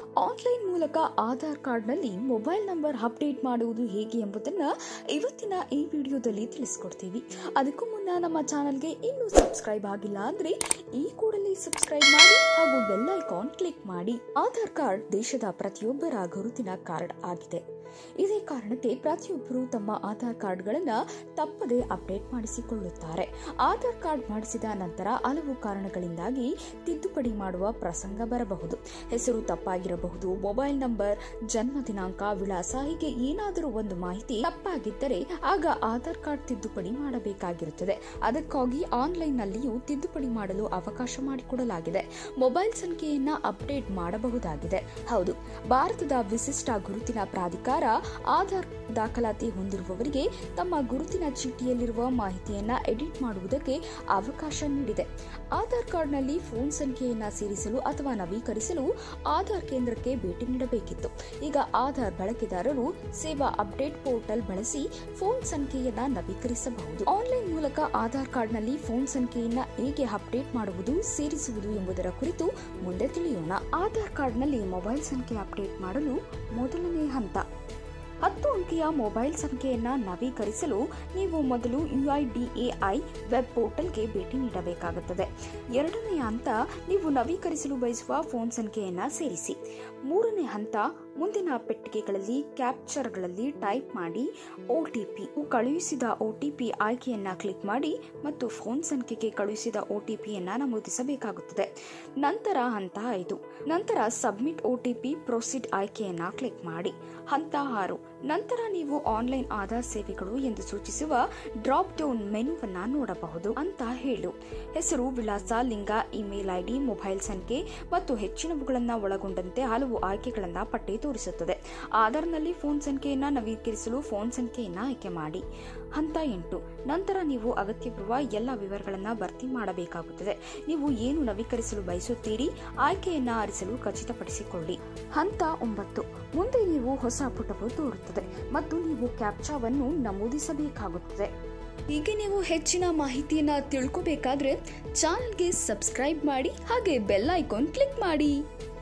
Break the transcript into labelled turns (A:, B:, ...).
A: online ಮೂಲಕ ಆಧಾರ್ ಕಾರ್ಡ್ನಲ್ಲಿ mobile number update ಮಾಡುವುದು ಹೇಗೆ ಎಂಬುದನ್ನು ಇವತ್ತಿನ ಈ ವಿಡಿಯೋದಲ್ಲಿ ತಿಳಿಸ್ಕೊಡ್ತೀವಿ ಅದಕ್ಕೂ ಮುನ್ನ ನಮ್ಮ ಚಾನಲ್ಗೆ ಇನ್ನೂ ಸಬ್ಸ್ಕ್ರೈಬ್ ಆಗಿಲ್ಲ ಅಂದರೆ ಈ ಕೂಡಲೇ ಸಬ್ಸ್ಕ್ರೈಬ್ ಮಾಡಿ ಹಾಗೂ ಬೆಲ್ ಐಕಾನ್ ಕ್ಲಿಕ್ ಮಾಡಿ ಆಧಾರ್ ಕಾರ್ಡ್ ದೇಶದ ಪ್ರತಿಯೊಬ್ಬರ ಗುರುತಿನ ಕಾರ್ಡ್ ಆಗಿದೆ ಇದೇ ಕಾರಣಕ್ಕೆ ಪ್ರತಿಯೊಬ್ಬರು ತಮ್ಮ ಆಧಾರ್ ಕಾರ್ಡ್ಗಳನ್ನು ತಪ್ಪದೆ ಅಪ್ಡೇಟ್ ಮಾಡಿಸಿಕೊಳ್ಳುತ್ತಾರೆ ಆಧಾರ್ ಕಾರ್ಡ್ ಮಾಡಿಸಿದ ನಂತರ ಹಲವು ಕಾರಣಗಳಿಂದಾಗಿ ತಿದ್ದುಪಡಿ ಮಾಡುವ ಪ್ರಸಂಗ ಬರಬಹುದು ಹೆಸರು ತಪ್ಪಾಗಿರಬಹುದು ಮೊಬೈಲ್ ನಂಬರ್ ಜನ್ಮ ದಿನಾಂಕ ವಿಳಾಸ ಹೀಗೆ ಏನಾದರೂ ಒಂದು ಮಾಹಿತಿ ತಪ್ಪಾಗಿದ್ದರೆ ಆಗ ಆಧಾರ್ ಕಾರ್ಡ್ ತಿದ್ದುಪಡಿ ಮಾಡಬೇಕಾಗಿರುತ್ತದೆ ಅದಕ್ಕಾಗಿ ಆನ್ಲೈನ್ನಲ್ಲಿಯೂ ತಿದ್ದುಪಡಿ ಮಾಡಲು ಅವಕಾಶ ಮಾಡಿಕೊಡಲಾಗಿದೆ ಮೊಬೈಲ್ ಸಂಖ್ಯೆಯನ್ನ ಅಪ್ಡೇಟ್ ಮಾಡಬಹುದಾಗಿದೆ ಹೌದು ಭಾರತದ ವಿಶಿಷ್ಟ ಗುರುತಿನ ಪ್ರಾಧಿಕಾರ ಆಧಾರ್ ದಾಖಲಾತಿ ಹೊಂದಿರುವವರಿಗೆ ತಮ್ಮ ಗುರುತಿನ ಚೀಟಿಯಲ್ಲಿರುವ ಮಾಹಿತಿಯನ್ನ ಎಡಿಟ್ ಮಾಡುವುದಕ್ಕೆ ಅವಕಾಶ ನೀಡಿದೆ ಆಧಾರ್ ಕಾರ್ಡ್ನಲ್ಲಿ ಫೋನ್ ಸಂಖ್ಯೆಯನ್ನ ಸೇರಿಸಲು ಅಥವಾ ನವೀಕರಿಸಲು ಆಧಾರ್ ಕೇಂದ್ರಕ್ಕೆ ಭೇಟಿ ನೀಡಬೇಕಿತ್ತು ಈಗ ಆಧಾರ್ ಬಳಕೆದಾರರು ಸೇವಾ ಅಪ್ಡೇಟ್ ಪೋರ್ಟಲ್ ಬಳಸಿ ಫೋನ್ ಸಂಖ್ಯೆಯನ್ನ ನವೀಕರಿಸಬಹುದು ಆನ್ಲೈನ್ ಮೂಲಕ ಆಧಾರ್ ಕಾರ್ಡ್ನಲ್ಲಿ ಫೋನ್ ಸಂಖ್ಯೆಯನ್ನ ಹೇಗೆ ಅಪ್ಡೇಟ್ ಮಾಡುವುದು ಸೇರಿಸುವುದು ಎಂಬುದರ ಕುರಿತು ಮುಂದೆ ತಿಳಿಯೋಣ ಆಧಾರ್ ಕಾರ್ಡ್ನಲ್ಲಿ ಮೊಬೈಲ್ ಸಂಖ್ಯೆ ಅಪ್ಡೇಟ್ ಮಾಡಲು ಮೊದಲನೇ ಹಂತ ಹತ್ತು ಅಂಕಿಯ ಮೊಬೈಲ್ ಸಂಖ್ಯೆಯನ್ನ ನವೀಕರಿಸಲು ನೀವು ಮೊದಲು ಯುಐಡಿಎಐ ವೆಬ್ ಪೋರ್ಟಲ್ಗೆ ಭೇಟಿ ನೀಡಬೇಕಾಗುತ್ತದೆ ಎರಡನೇ ಹಂತ ನೀವು ನವೀಕರಿಸಲು ಬಯಸುವ ಫೋನ್ ಸಂಖ್ಯೆಯನ್ನ ಸೇರಿಸಿ ಮೂರನೇ ಹಂತ ಮುಂದಿನ ಪೆಟ್ಟಿಗೆಗಳಲ್ಲಿ ಕ್ಯಾಪ್ಚರ್ಗಳಲ್ಲಿ ಟೈಪ್ ಮಾಡಿ ಒ ಟಿ ಪಿ ಕಳುಹಿಸಿದ ಒ ಟಿ ಪಿ ಆಯ್ಕೆಯನ್ನ ಕ್ಲಿಕ್ ಮಾಡಿ ಮತ್ತು ಫೋನ್ ಸಂಖ್ಯೆಗೆ ಕಳುಹಿಸಿದ ಒ ಟಿ ಪಿಯನ್ನ ನಮೂದಿಸಬೇಕಾಗುತ್ತದೆ ನಂತರ ಹಂತ ಐದು ನಂತರ submit O T P proceed ಆಯ್ಕೆಯನ್ನ ಕ್ಲಿಕ್ ಮಾಡಿ ಹಂತ ಆರು ನಂತರ ನೀವು ಆನ್ಲೈನ್ ಆಧಾರ್ ಸೇವೆಗಳು ಎಂದು ಸೂಚಿಸುವ ಡ್ರಾಪ್ ಡೌನ್ ಮೆನುವನ್ನ ನೋಡಬಹುದು ಅಂತ ಹೇಳು ಹೆಸರು ವಿಳಾಸ ಲಿಂಗ ಇಮೇಲ್ ಐಡಿ ಮೊಬೈಲ್ ಸಂಖ್ಯೆ ಮತ್ತು ಹೆಚ್ಚಿನವುಗಳನ್ನು ಒಳಗೊಂಡಂತೆ ಹಲವು ಆಯ್ಕೆಗಳನ್ನು ಪಟ್ಟಿ ತೋರಿಸುತ್ತದೆ ಆಧಾರ್ನಲ್ಲಿ ಫೋನ್ ಸಂಖ್ಯೆಯನ್ನ ನವೀಕರಿಸಲು ಫೋನ್ ಸಂಖ್ಯೆಯನ್ನ ಆಯ್ಕೆ ಮಾಡಿ ಹಂತ ಎಂಟು ನಂತರ ನೀವು ಅಗತ್ಯವಿರುವ ಎಲ್ಲ ವಿವರಗಳನ್ನು ಭರ್ತಿ ಮಾಡಬೇಕಾಗುತ್ತದೆ ನೀವು ಏನು ನವೀಕರಿಸಲು ಬಯಸುತ್ತೀರಿ ಆಯ್ಕೆಯನ್ನ ಆರಿಸಲು ಖಚಿತಪಡಿಸಿಕೊಳ್ಳಿ ಹಂತ ಒಂಬತ್ತು ಮುಂದೆ ನೀವು ಹೊಸ ಪುಟವು ತೋರುತ್ತದೆ ಮತ್ತು ನೀವು ಕ್ಯಾಪ್ಚಾವನ್ನು ನಮೂದಿಸಬೇಕಾಗುತ್ತದೆ ಹೀಗೆ ನೀವು ಹೆಚ್ಚಿನ ಮಾಹಿತಿಯನ್ನ ತಿಳ್ಕೋಬೇಕಾದ್ರೆ ಚಾನಲ್ಗೆ ಸಬ್ಸ್ಕ್ರೈಬ್ ಮಾಡಿ ಹಾಗೆ ಬೆಲ್ ಐಕಾನ್ ಕ್ಲಿಕ್ ಮಾಡಿ